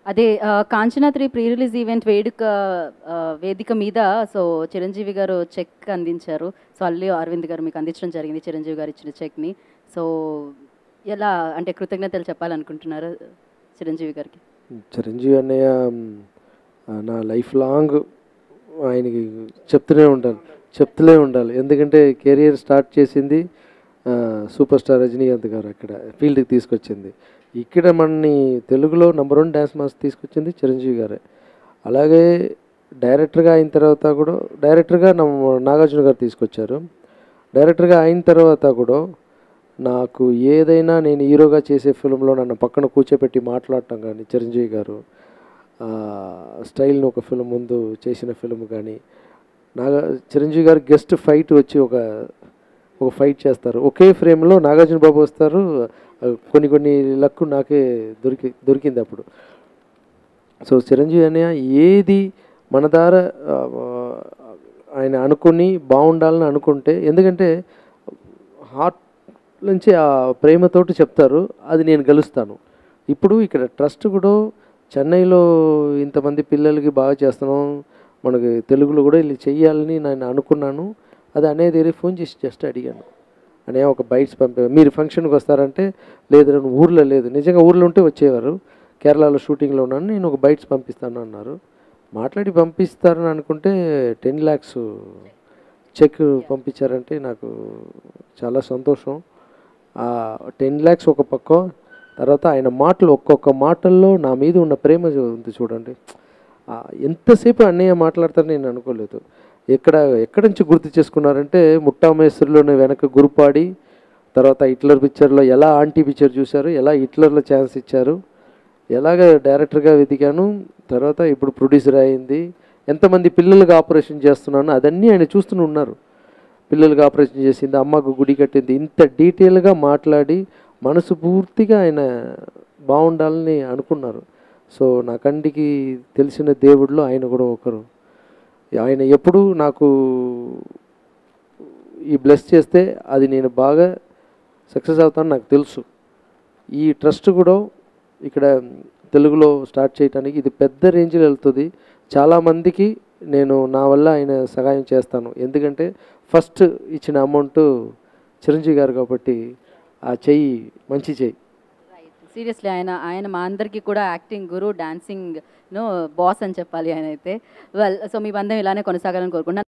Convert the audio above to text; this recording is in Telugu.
అదే ఆ, Kanchana three pre release event వేడుక ఆ, వేదిక మీద సో చిరంజీవి గారు చెక్ అందించారు సో అల్లు అరవింద్ గారు మీకు అందించడం జరిగింది చిరంజీవి గారు ఇచ్చిన చెక్ని సో ఎలా అంటే కృతజ్ఞతలు చెప్పాలనుకుంటున్నారు చిరంజీవి గారికి చిరంజీవి అన్నయ్య మ్, ఆ, నా లైఫ్ లాంగ్ ఆయనకి చెప్తూనే ఉంటాను చెప్తూనే ఉండాలి ఎందుకంటే కెరియర్ స్టార్ట్ చేసింది ఆ, సూపర్ స్టార్ రజనీకాంత్ గారు అక్కడ ఫీల్డ్కి తీసుకొచ్చింది ఇక్కడ మనని తెలుగులో నెంబర్ వన్ డ్యాన్స్ మాస్టర్ తీసుకొచ్చింది చిరంజీవి గారే అలాగే డైరెక్టర్గా అయిన తర్వాత కూడా డైరెక్టర్గా నమ్మ నాగార్జున గారు తీసుకొచ్చారు డైరెక్టర్గా అయిన తర్వాత కూడా నాకు ఏదైనా నేను హీరోగా చేసే ఫిల్మ్లో నన్ను పక్కన కూర్చోపెట్టి మాట్లాడటం కానీ చిరంజీవి గారు ఆ, స్టైల్ని ఒక ఫిల్మ్ ముందు చేసిన ఫిల్మ్ కానీ నాగా చిరంజీవి గారు గెస్ట్ ఫైట్ వచ్చి ఒక ఒక ఫైట్ చేస్తారు ఒకే ఫ్రేమ్లో నాగార్జున బాబు వస్తారు ఆ, కొన్ని కొన్ని లక్కు నాకే దొరికి దొరికింది అప్పుడు సో చిరంజీవి అన్నయ్య ఏది మన ద్వారా ఆ, ఆయన అనుకుని బాగుండాలని అనుకుంటే ఎందుకంటే హార్ట్ నుంచి ఆ ప్రేమతోటి చెప్తారు అది నేను గెలుస్తాను ఇప్పుడు ఇక్కడ ట్రస్ట్ కూడా చెన్నైలో ఇంతమంది పిల్లలకి బాగా చేస్తున్నాం మనకి తెలుగులో కూడా ఇలా చెయ్యాలని నేను అనుకున్నాను అది అనేది ఫోన్ చేసి జస్ట్ అడిగాను అనే ఒక బైట్స్ పంపే మీరు ఫంక్షన్కి వస్తారంటే లేదు నేను ఊర్లో లేదు నిజంగా ఊర్లో ఉంటే వచ్చేవారు కేరళలో షూటింగ్లో ఉన్నాను నేను ఒక బైట్స్ పంపిస్తాను అన్నారు మాట్లాడి పంపిస్తారని అనుకుంటే టెన్ ల్యాక్స్ చెక్ పంపించారంటే నాకు చాలా సంతోషం ఆ టెన్ ల్యాక్స్ ఒక పక్క తర్వాత ఆయన మాటలు ఒక్కొక్క మాటల్లో నా మీద ఉన్న ప్రేమ చూ- ఉంది చూడండి ఆ, ఎంతసేపు అన్నయ్య మాట్లాడతారని నేను అనుకోలేదు ఎక్కడ ఎక్కడి నుంచి గుర్తు చేసుకున్నారంటే ముట్టామేశ్వరిలోనే వెనక గురుపాడి తర్వాత హిట్లర్ పిక్చర్లో ఎలా ఆంటీ పిక్చర్ చూశారు ఎలా హిట్లర్లో ఛాన్స్ ఇచ్చారు ఎలాగ డైరెక్టర్గా వెతికాను తర్వాత ఇప్పుడు ప్రొడ్యూసర్ అయింది ఎంతమంది పిల్లలకు ఆపరేషన్ చేస్తున్నాను అదన్నీ ఆయన చూస్తూనే ఉన్నారు పిల్లలకు ఆపరేషన్ చేసింది అమ్మకు గుడి కట్టింది ఇంత డీటెయిల్గా మాట్లాడి మనసు పూర్తిగా ఆయన బాగుండాలని అనుకున్నారు సో నా కంటికి తెలిసిన దేవుడిలో ఆయన కూడా ఒకరు ఆయన ఎప్పుడూ నాకు ఈ బ్లెస్ చేస్తే అది నేను బాగా సక్సెస్ అవుతాను నాకు తెలుసు ఈ ట్రస్ట్ కూడా ఇక్కడ తెలుగులో స్టార్ట్ చేయడానికి ఇది పెద్ద రేంజ్లో వెళ్తుంది చాలామందికి నేను నా వల్ల ఆయన సహాయం చేస్తాను ఎందుకంటే ఫస్ట్ ఇచ్చిన అమౌంట్ చిరంజీవి గారు కాబట్టి ఆ చెయ్యి మంచి చెయ్యి సీరియస్లీ ఆయన ఆయన మా అందరికీ కూడా యాక్టింగ్ గురు డాన్సింగ్ నో బాస్ అని చెప్పాలి ఆయన అయితే వెల్ సో మీ బంధం ఇలానే కొనసాగాలని కోరుకుంటున్నాను